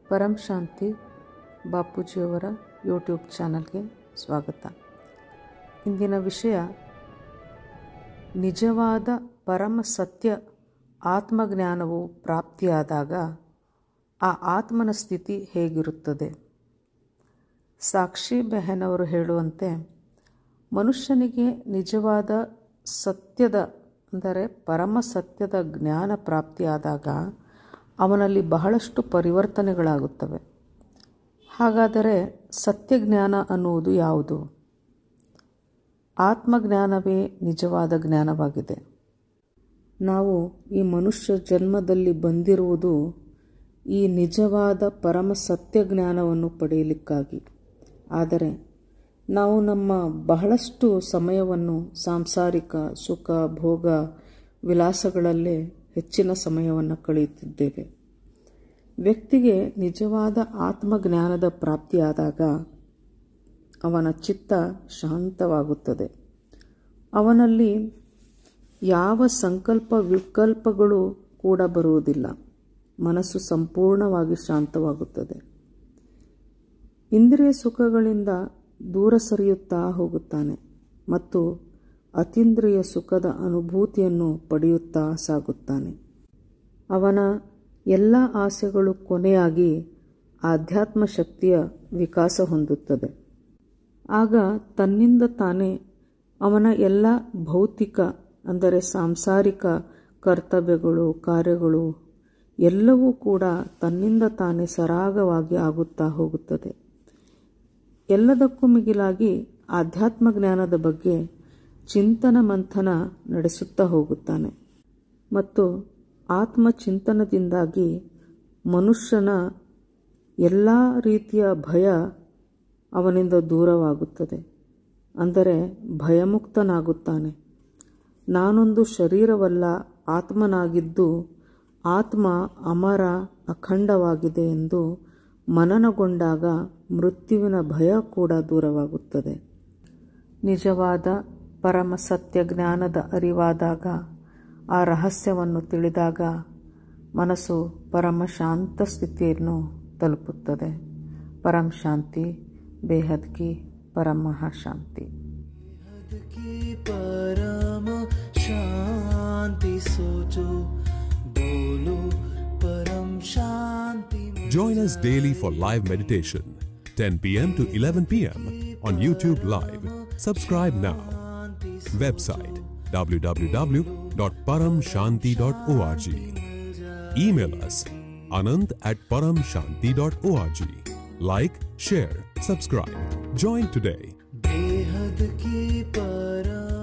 ಪರಂ ಶಾಂತಿ ಬಾಪೂಜಿಯವರ YouTube ಚಾನಲ್ಗೆ ಸ್ವಾಗತ ಇಂದಿನ ವಿಷಯ ನಿಜವಾದ ಪರಮ ಸತ್ಯ ಆತ್ಮಜ್ಞಾನವು ಪ್ರಾಪ್ತಿಯಾದಾಗ ಆ ಆತ್ಮನ ಸ್ಥಿತಿ ಹೇಗಿರುತ್ತದೆ ಸಾಕ್ಷಿ ಬೆಹನ್ ಅವರು ಹೇಳುವಂತೆ ಮನುಷ್ಯನಿಗೆ ನಿಜವಾದ ಸತ್ಯದ ಅಂದರೆ ಪರಮ ಸತ್ಯದ ಜ್ಞಾನ ಪ್ರಾಪ್ತಿಯಾದಾಗ ಅವನಲ್ಲಿ ಬಹಳಷ್ಟು ಪರಿವರ್ತನೆಗಳಾಗುತ್ತವೆ ಹಾಗಾದರೆ ಸತ್ಯಜ್ಞಾನ ಅನ್ನುವುದು ಯಾವುದು ಆತ್ಮಜ್ಞಾನವೇ ನಿಜವಾದ ಜ್ಞಾನವಾಗಿದೆ ನಾವು ಈ ಮನುಷ್ಯ ಜನ್ಮದಲ್ಲಿ ಬಂದಿರುವುದು ಈ ನಿಜವಾದ ಪರಮ ಸತ್ಯ ಜ್ಞಾನವನ್ನು ಪಡೆಯಲಿಕ್ಕಾಗಿ ಆದರೆ ನಾವು ನಮ್ಮ ಬಹಳಷ್ಟು ಸಮಯವನ್ನು ಸಾಂಸಾರಿಕ ಸುಖ ಭೋಗ ವಿಲಾಸಗಳಲ್ಲೇ ಹೆಚ್ಚಿನ ಸಮಯವನ್ನು ಕಳೆಯುತ್ತಿದ್ದೇವೆ ವ್ಯಕ್ತಿಗೆ ನಿಜವಾದ ಆತ್ಮಜ್ಞಾನದ ಪ್ರಾಪ್ತಿಯಾದಾಗ ಅವನ ಚಿತ್ತ ಶಾಂತವಾಗುತ್ತದೆ ಅವನಲ್ಲಿ ಯಾವ ಸಂಕಲ್ಪ ವಿಕಲ್ಪಗಳು ಕೂಡ ಬರುವುದಿಲ್ಲ ಮನಸ್ಸು ಸಂಪೂರ್ಣವಾಗಿ ಶಾಂತವಾಗುತ್ತದೆ ಇಂದ್ರಿಯ ಸುಖಗಳಿಂದ ದೂರ ಸರಿಯುತ್ತಾ ಹೋಗುತ್ತಾನೆ ಮತ್ತು ಅತೀಂದ್ರಿಯ ಸುಖದ ಅನುಭೂತಿಯನ್ನು ಪಡೆಯುತ್ತಾ ಸಾಗುತ್ತಾನೆ ಅವನ ಎಲ್ಲ ಆಸೆಗಳು ಕೊನೆಯಾಗಿ ಆಧ್ಯಾತ್ಮ ಶಕ್ತಿಯ ವಿಕಾಸ ಹೊಂದುತ್ತದೆ ಆಗ ತನ್ನಿಂದ ತಾನೇ ಅವನ ಎಲ್ಲ ಭೌತಿಕ ಅಂದರೆ ಸಾಂಸಾರಿಕ ಕರ್ತವ್ಯಗಳು ಕಾರ್ಯಗಳು ಎಲ್ಲವೂ ಕೂಡ ತನ್ನಿಂದ ತಾನೇ ಸರಾಗವಾಗಿ ಆಗುತ್ತಾ ಹೋಗುತ್ತದೆ ಎಲ್ಲದಕ್ಕೂ ಮಿಗಿಲಾಗಿ ಆಧ್ಯಾತ್ಮ ಜ್ಞಾನದ ಬಗ್ಗೆ ಚಿಂತನ ಮಂಥನ ನಡೆಸುತ್ತಾ ಹೋಗುತ್ತಾನೆ ಮತ್ತು ಆತ್ಮಚಿಂತನದಿಂದಾಗಿ ಮನುಷ್ಯನ ಎಲ್ಲ ರೀತಿಯ ಭಯ ಅವನಿಂದ ದೂರವಾಗುತ್ತದೆ ಅಂದರೆ ಭಯಮುಕ್ತನಾಗುತ್ತಾನೆ ನಾನೊಂದು ಶರೀರವಲ್ಲ ಆತ್ಮನಾಗಿದ್ದು ಆತ್ಮ ಅಮರ ಅಖಂಡವಾಗಿದೆ ಎಂದು ಮನನಗೊಂಡಾಗ ಮೃತ್ಯುವಿನ ಭಯ ಕೂಡ ದೂರವಾಗುತ್ತದೆ ನಿಜವಾದ ಪರಮ ಸತ್ಯ ಜ್ಞಾನದ ಅರಿವಾದಾಗ ಆ ರಹಸ್ಯವನ್ನು ತಿಳಿದಾಗ ಮನಸ್ಸು ಪರಮ ಶಾಂತ ಸ್ಥಿತಿಯನ್ನು ತಲುಪುತ್ತದೆ ಪರಂ ಶಾಂತಿ ಬೇಹದ್ ಕಿ ಪರಮಃ ಶಾಂತಿ की परम शांति सोचो बोलो परम शांति में Join us daily for live meditation, 10 p.m. to 11 p.m. on YouTube Live. Subscribe now. Website www.paramshanti.org. Email us anand at paramshanti.org. Like, share, subscribe. Join today. बेहद की परम